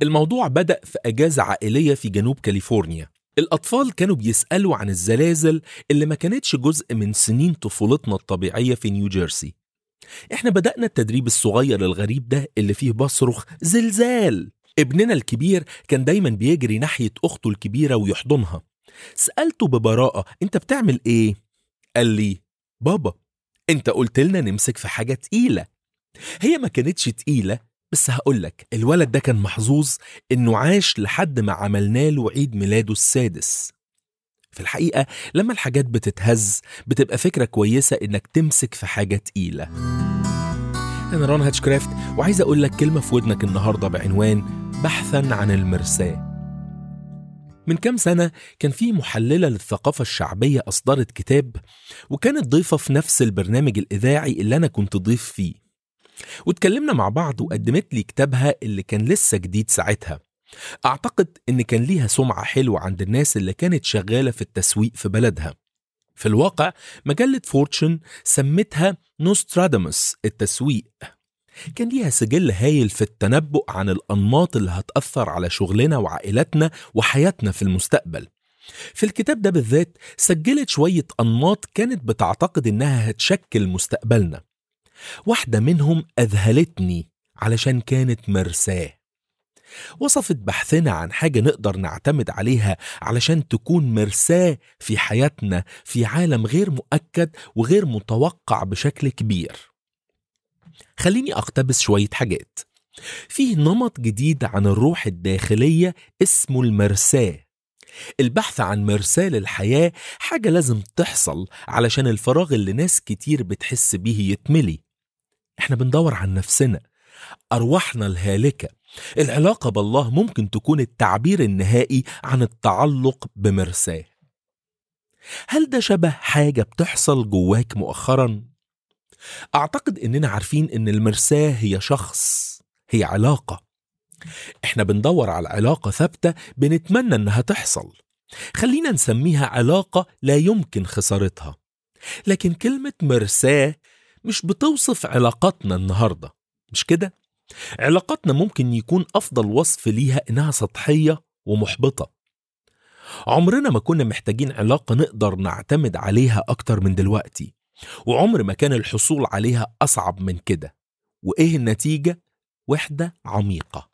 الموضوع بدأ في أجازة عائلية في جنوب كاليفورنيا الأطفال كانوا بيسألوا عن الزلازل اللي ما كانتش جزء من سنين طفولتنا الطبيعية في نيوجيرسي احنا بدأنا التدريب الصغير الغريب ده اللي فيه بصرخ زلزال ابننا الكبير كان دايما بيجري ناحية أخته الكبيرة ويحضنها سألته ببراءة انت بتعمل ايه؟ قال لي بابا انت قلت لنا نمسك في حاجة تقيلة هي ما كانتش تقيلة بس هقولك الولد ده كان محظوظ انه عاش لحد ما عملنا له عيد ميلاده السادس في الحقيقة لما الحاجات بتتهز بتبقى فكرة كويسة انك تمسك في حاجة تقيلة أنا رون هاتشكرافت وعايز أقول لك كلمة في ودنك النهاردة بعنوان بحثا عن المرساه من كام سنة كان في محللة للثقافة الشعبية أصدرت كتاب وكانت ضيفة في نفس البرنامج الإذاعي اللي أنا كنت ضيف فيه واتكلمنا مع بعض وقدمت لي كتابها اللي كان لسه جديد ساعتها أعتقد إن كان ليها سمعة حلوة عند الناس اللي كانت شغالة في التسويق في بلدها في الواقع مجلة فورتشن سمتها نوستراداموس التسويق كان ليها سجل هايل في التنبؤ عن الأنماط اللي هتأثر على شغلنا وعائلتنا وحياتنا في المستقبل في الكتاب ده بالذات سجلت شوية أنماط كانت بتعتقد إنها هتشكل مستقبلنا واحدة منهم أذهلتني علشان كانت مرساه وصفت بحثنا عن حاجة نقدر نعتمد عليها علشان تكون مرساة في حياتنا في عالم غير مؤكد وغير متوقع بشكل كبير خليني أقتبس شوية حاجات فيه نمط جديد عن الروح الداخلية اسمه المرساه البحث عن مرساه للحياة حاجة لازم تحصل علشان الفراغ اللي ناس كتير بتحس بيه يتملي احنا بندور عن نفسنا أرواحنا الهالكة العلاقة بالله ممكن تكون التعبير النهائي عن التعلق بمرساه هل ده شبه حاجة بتحصل جواك مؤخرا؟ أعتقد إننا عارفين إن المرساه هي شخص هي علاقة إحنا بندور على علاقة ثابتة بنتمنى إنها تحصل خلينا نسميها علاقة لا يمكن خسارتها لكن كلمة مرساه مش بتوصف علاقاتنا النهاردة مش كده؟ علاقاتنا ممكن يكون أفضل وصف ليها إنها سطحية ومحبطة عمرنا ما كنا محتاجين علاقة نقدر نعتمد عليها أكتر من دلوقتي وعمر ما كان الحصول عليها أصعب من كده وإيه النتيجة؟ وحدة عميقة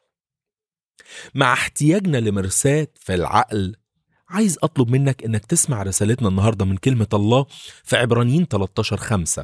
مع احتياجنا لمرساة في العقل عايز أطلب منك إنك تسمع رسالتنا النهاردة من كلمة الله في عبرانيين 13 خمسة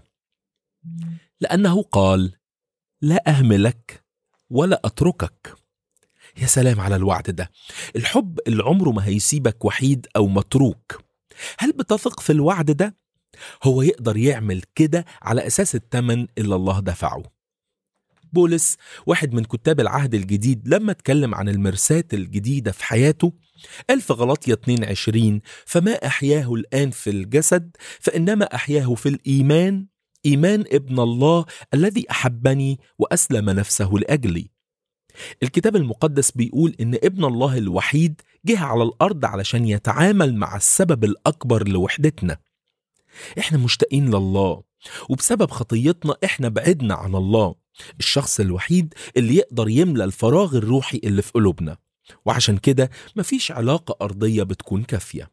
لأنه قال لا أهملك ولا أتركك يا سلام على الوعد ده الحب اللي عمره ما هيسيبك وحيد أو متروك هل بتثق في الوعد ده؟ هو يقدر يعمل كده على أساس التمن اللي الله دفعه بولس واحد من كتاب العهد الجديد لما اتكلم عن المرساة الجديدة في حياته قال في غلطية 22 فما أحياه الآن في الجسد فإنما أحياه في الإيمان إيمان ابن الله الذي أحبني وأسلم نفسه لأجلي الكتاب المقدس بيقول إن ابن الله الوحيد جه على الأرض علشان يتعامل مع السبب الأكبر لوحدتنا إحنا مشتاقين لله وبسبب خطيتنا إحنا بعدنا عن الله الشخص الوحيد اللي يقدر يملى الفراغ الروحي اللي في قلوبنا وعشان كده مفيش علاقة أرضية بتكون كافية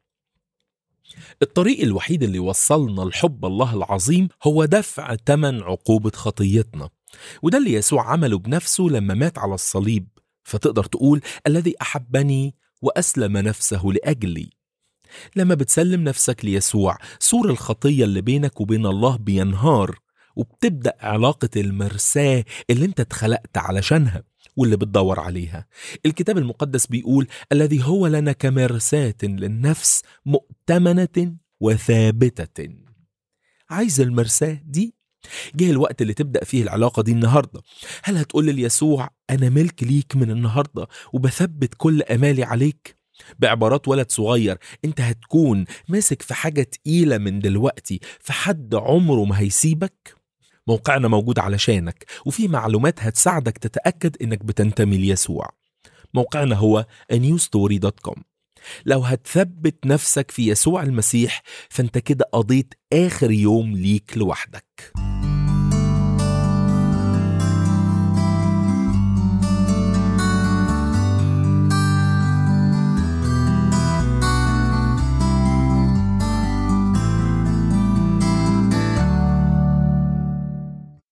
الطريق الوحيد اللي وصلنا لحب الله العظيم هو دفع تمن عقوبة خطيتنا وده اللي يسوع عمله بنفسه لما مات على الصليب فتقدر تقول الذي أحبني وأسلم نفسه لأجلي لما بتسلم نفسك ليسوع سور الخطية اللي بينك وبين الله بينهار وبتبدأ علاقة المرساة اللي انت اتخلقت علشانها واللي بتدور عليها الكتاب المقدس بيقول الذي هو لنا كمرساة للنفس مؤتمنة وثابتة عايز المرساة دي جه الوقت اللي تبدأ فيه العلاقة دي النهاردة هل هتقول ليسوع أنا ملك ليك من النهاردة وبثبت كل أمالي عليك بعبارات ولد صغير انت هتكون ماسك في حاجة تقيلة من دلوقتي في حد عمره ما هيسيبك موقعنا موجود علشانك وفي معلومات هتساعدك تتأكد انك بتنتمي ليسوع موقعنا هو newstory.com لو هتثبت نفسك في يسوع المسيح فانت كده قضيت آخر يوم ليك لوحدك